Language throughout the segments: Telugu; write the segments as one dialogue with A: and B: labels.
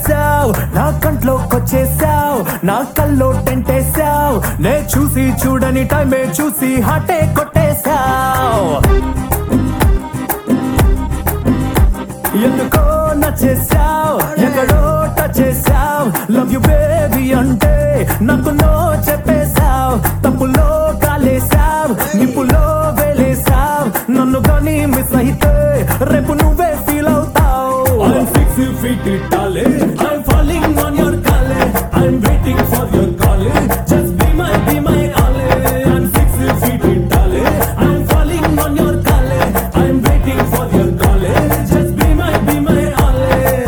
A: చేసావు నా కంట్లోకొచ్చేసావు నా కల్లో టెంటేసావు నే చూసి చూడని టైమే చూసి హాటే కొట్టేశావు ఎందుకో నచ్చేసావు ఎక్కడో టచ్ చేసావు లవ్ యు బేబీ అంటే నాకు నో చెప్పేశావు తప్పులో కాలేసావు నిప్పులో వేలేసావు నన్ను కానీ మిస్ అయితే రేపు నువ్వే ఫీల్ అవుతావు I'm six feet tall, I'm falling on your collar. I'm waiting for your call. Just be my, be my all. I'm six feet tall, I'm falling on your collar. I'm waiting for your call. Just be my, be my all.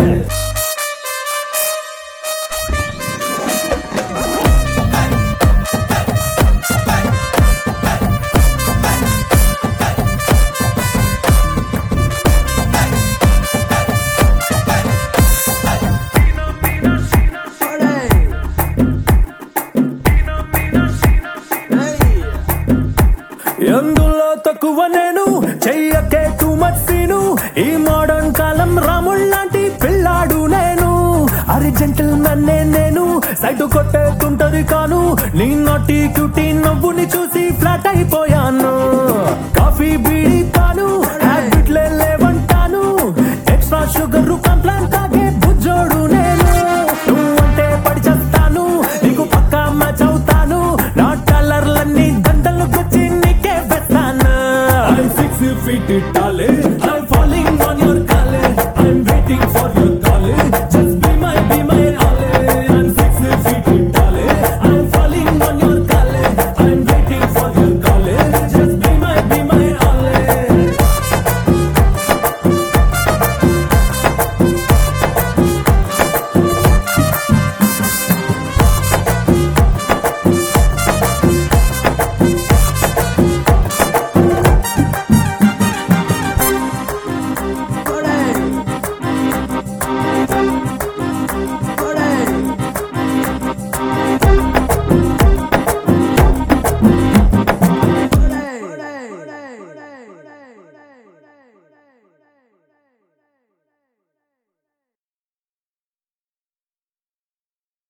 A: ఎందులో తక్కువ నేను చెయ్యకే టూ మచ్ సీను ఈ మోడర్న్ కాలం రాముళ్ళంటి పిల్లాడు నేను అరి జంటల్ నన్నే నేను సైడ్ కొట్టేస్తుంటది కాను నీ నాటి క్యూటీ నవ్వుని చూసి ఫ్లాట్ అయిపోయాను కాఫీ బీడి తాను హ్యాబిట్లే లేవంటాను ఎక్స్ట్రా షుగర్